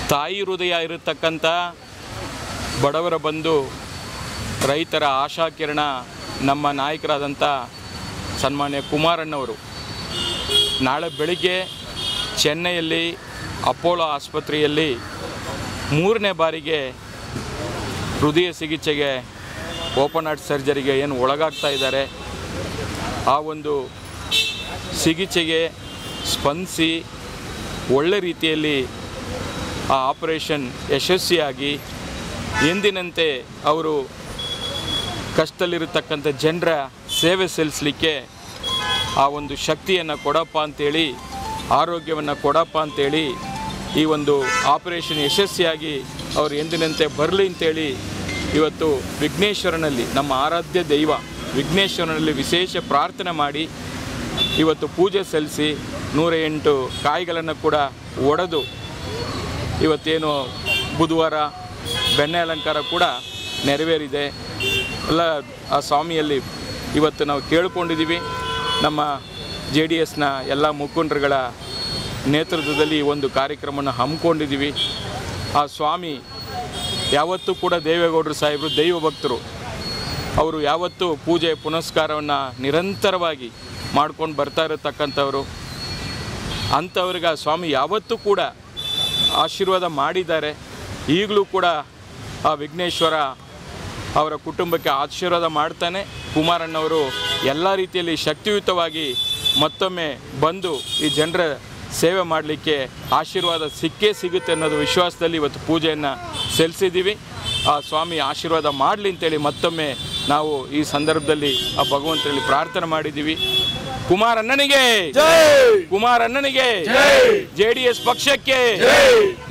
ತಾಯಿ ಹೃದಯ ಇರತಕ್ಕಂಥ ಬಡವರ ಬಂಧು ರೈತರ ಆಶಾಕಿರಣ ನಮ್ಮ ನಾಯಕರಾದಂಥ ಸನ್ಮಾನ್ಯ ಕುಮಾರಣ್ಣವರು ನಾಳೆ ಬೆಳಿಗ್ಗೆ ಚೆನ್ನೈಯಲ್ಲಿ ಅಪೋಲೋ ಆಸ್ಪತ್ರೆಯಲ್ಲಿ ಮೂರನೇ ಬಾರಿಗೆ ಹೃದಯ ಚಿಕಿತ್ಸೆಗೆ ಓಪನ್ ಹಾರ್ಟ್ ಸರ್ಜರಿಗೆ ಏನು ಒಳಗಾಗ್ತಾ ಇದ್ದಾರೆ ಆ ಒಂದು ಚಿಕಿತ್ಸೆಗೆ ಸ್ಪಂದಿಸಿ ಒಳ್ಳೆ ರೀತಿಯಲ್ಲಿ ಆ ಆಪರೇಷನ್ ಯಶಸ್ವಿಯಾಗಿ ಎಂದಿನಂತೆ ಅವರು ಕಷ್ಟದಲ್ಲಿರತಕ್ಕಂಥ ಜನರ ಸೇವೆ ಸಲ್ಲಿಸಲಿಕ್ಕೆ ಆ ಒಂದು ಶಕ್ತಿಯನ್ನು ಕೊಡಪ್ಪ ಅಂತೇಳಿ ಆರೋಗ್ಯವನ್ನು ಕೊಡಪ್ಪ ಅಂತೇಳಿ ಈ ಒಂದು ಆಪರೇಷನ್ ಯಶಸ್ವಿಯಾಗಿ ಅವರು ಎಂದಿನಂತೆ ಬರಲಿ ಅಂತೇಳಿ ಇವತ್ತು ವಿಘ್ನೇಶ್ವರನಲ್ಲಿ ನಮ್ಮ ಆರಾಧ್ಯ ದೈವ ವಿಘ್ನೇಶ್ವರನಲ್ಲಿ ವಿಶೇಷ ಪ್ರಾರ್ಥನೆ ಮಾಡಿ ಇವತ್ತು ಪೂಜೆ ಸಲ್ಲಿಸಿ ನೂರ ಎಂಟು ಕಾಯಿಗಳನ್ನು ಕೂಡ ಒಡೆದು ಇವತ್ತೇನು ಬುಧವಾರ ಬೆಣ್ಣೆ ಅಲಂಕಾರ ಕೂಡ ನೆರವೇರಿದೆ ಎಲ್ಲ ಆ ಸ್ವಾಮಿಯಲ್ಲಿ ಇವತ್ತು ನಾವು ಕೇಳ್ಕೊಂಡಿದ್ದೀವಿ ನಮ್ಮ ಜೆ ಡಿ ಎಸ್ನ ಎಲ್ಲ ಮುಖಂಡರುಗಳ ನೇತೃತ್ವದಲ್ಲಿ ಈ ಒಂದು ಕಾರ್ಯಕ್ರಮವನ್ನು ಹಮ್ಮಿಕೊಂಡಿದ್ದೀವಿ ಆ ಸ್ವಾಮಿ ಯಾವತ್ತೂ ಕೂಡ ದೇವೇಗೌಡರು ಸಾಹೇಬರು ದೈವ ಭಕ್ತರು ಅವರು ಯಾವತ್ತೂ ಪೂಜೆ ಪುನಸ್ಕಾರವನ್ನು ನಿರಂತರವಾಗಿ ಮಾಡ್ಕೊಂಡು ಬರ್ತಾ ಇರತಕ್ಕಂಥವ್ರು ಅಂಥವ್ರಿಗೆ ಆ ಸ್ವಾಮಿ ಯಾವತ್ತೂ ಕೂಡ ಆಶೀರ್ವಾದ ಮಾಡಿದ್ದಾರೆ ಈಗಲೂ ಕೂಡ ಆ ವಿಘ್ನೇಶ್ವರ ಅವರ ಕುಟುಂಬಕ್ಕೆ ಆಶೀರ್ವಾದ ಮಾಡ್ತಾನೆ ಕುಮಾರಣ್ಣವರು ಎಲ್ಲ ರೀತಿಯಲ್ಲಿ ಶಕ್ತಿಯುತವಾಗಿ ಮತ್ತೊಮ್ಮೆ ಬಂದು ಈ ಜನರ ಸೇವೆ ಮಾಡಲಿಕ್ಕೆ ಆಶೀರ್ವಾದ ಸಿಕ್ಕೇ ಸಿಗುತ್ತೆ ಅನ್ನೋದು ವಿಶ್ವಾಸದಲ್ಲಿ ಇವತ್ತು ಪೂಜೆಯನ್ನು ಸಲ್ಲಿಸಿದ್ದೀವಿ ಆ ಸ್ವಾಮಿ ಆಶೀರ್ವಾದ ಮಾಡಲಿ ಅಂತೇಳಿ ಮತ್ತೊಮ್ಮೆ ನಾವು ಈ ಸಂದರ್ಭದಲ್ಲಿ ಆ ಭಗವಂತರಲ್ಲಿ ಪ್ರಾರ್ಥನೆ ಮಾಡಿದ್ದೀವಿ ಕುಮಾರಣ್ಣನಿಗೆ ಕುಮಾರಣ್ಣನಿಗೆ ಜೆ ಡಿ ಎಸ್ ಪಕ್ಷಕ್ಕೆ